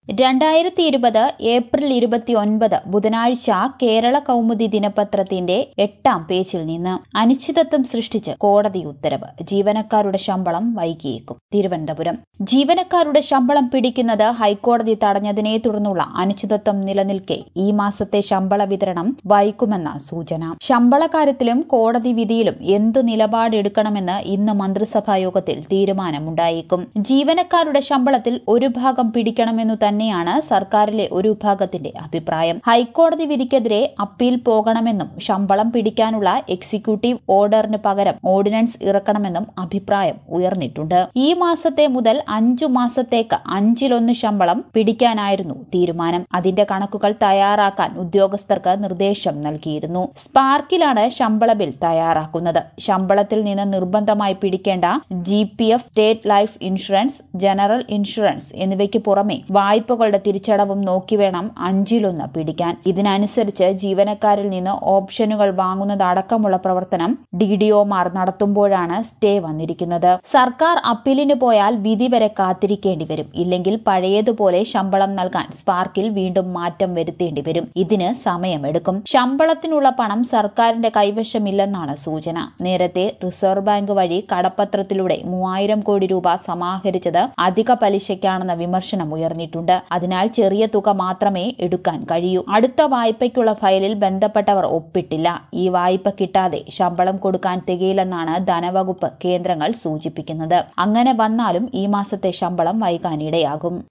രണ്ടായിരത്തി ഇരുപത് ഏപ്രിൽ ഇരുപത്തിയൊൻപത് ബുധനാഴ്ച കേരള കൗമുദി ദിനപത്രത്തിന്റെ എട്ടാം പേജിൽ നിന്ന് അനിശ്ചിതത്വം സൃഷ്ടിച്ച് കോടതി ഉത്തരവ് ജീവനക്കാരുടെ ശമ്പളം വൈകിയേക്കും തിരുവനന്തപുരം ജീവനക്കാരുടെ ശമ്പളം പിടിക്കുന്നത് ഹൈക്കോടതി തടഞ്ഞതിനെ തുടർന്നുള്ള അനിശ്ചിതത്വം നിലനിൽക്കെ ഈ മാസത്തെ ശമ്പള വിതരണം വൈകുമെന്ന സൂചന ശമ്പള കാര്യത്തിലും കോടതി വിധിയിലും എന്തു നിലപാടെടുക്കണമെന്ന് ഇന്ന് മന്ത്രിസഭാ യോഗത്തിൽ തീരുമാനമുണ്ടായേക്കും ജീവനക്കാരുടെ ശമ്പളത്തിൽ ഒരു ഭാഗം പിടിക്കണമെന്നു തന്നെയാണ് സർക്കാരിലെ ഒരു വിഭാഗത്തിന്റെ അഭിപ്രായം ഹൈക്കോടതി വിധിക്കെതിരെ അപ്പീൽ പോകണമെന്നും ശമ്പളം പിടിക്കാനുള്ള എക്സിക്യൂട്ടീവ് ഓർഡറിന് പകരം ഓർഡിനൻസ് ഇറക്കണമെന്നും അഭിപ്രായം ഉയർന്നിട്ടുണ്ട് ഈ മാസത്തെ മുതൽ അഞ്ചു മാസത്തേക്ക് അഞ്ചിലൊന്ന് ശമ്പളം പിടിക്കാനായിരുന്നു തീരുമാനം അതിന്റെ കണക്കുകൾ തയ്യാറാക്കാൻ ഉദ്യോഗസ്ഥർക്ക് നിർദ്ദേശം നൽകിയിരുന്നു സ്പാർക്കിലാണ് ശമ്പള ബിൽ തയ്യാറാക്കുന്നത് ശമ്പളത്തിൽ നിന്ന് നിർബന്ധമായി പിടിക്കേണ്ട G P F state life insurance general insurance എന്നിവയ്ക്ക് പുറമെ വായ്പകളുടെ തിരിച്ചടവും നോക്കി വേണം അഞ്ചിലൊന്ന് പിടിക്കാൻ ഇതിനനുസരിച്ച് ജീവനക്കാരിൽ നിന്ന് ഓപ്ഷനുകൾ വാങ്ങുന്നതടക്കമുള്ള പ്രവർത്തനം ഡി ഡി ഒമാർ നടത്തുമ്പോഴാണ് സ്റ്റേ വന്നിരിക്കുന്നത് സർക്കാർ അപ്പീലിന് പോയാൽ വിധി വരെ കാത്തിരിക്കേണ്ടി വരും ഇല്ലെങ്കിൽ പഴയതുപോലെ ശമ്പളം നൽകാൻ സ്പാർക്കിൽ വീണ്ടും മാറ്റം വരുത്തേണ്ടി വരും ഇതിന് സമയമെടുക്കും ശമ്പളത്തിനുള്ള പണം സർക്കാരിന്റെ കൈവശമില്ലെന്നാണ് സൂചന നേരത്തെ റിസർവ് ബാങ്ക് വഴി കടപ്പത്രത്തിലൂടെ മൂവായിരം കോടി രൂപ സമാഹരിച്ചത് അധിക പലിശയ്ക്കാണെന്ന വിമർശനം ഉയർന്നിട്ടുണ്ട് അതിനാൽ ചെറിയ തുക മാത്രമേ എടുക്കാൻ കഴിയൂ അടുത്ത വായ്പയ്ക്കുള്ള ഫയലിൽ ബന്ധപ്പെട്ടവർ ഒപ്പിട്ടില്ല ഈ വായ്പ കിട്ടാതെ ശമ്പളം കൊടുക്കാൻ തികയില്ലെന്നാണ് ധനവകുപ്പ് കേന്ദ്രങ്ങൾ സൂചിപ്പിക്കുന്നത് അങ്ങനെ വന്നാലും ഈ മാസത്തെ ശമ്പളം വൈകാനിടയാകും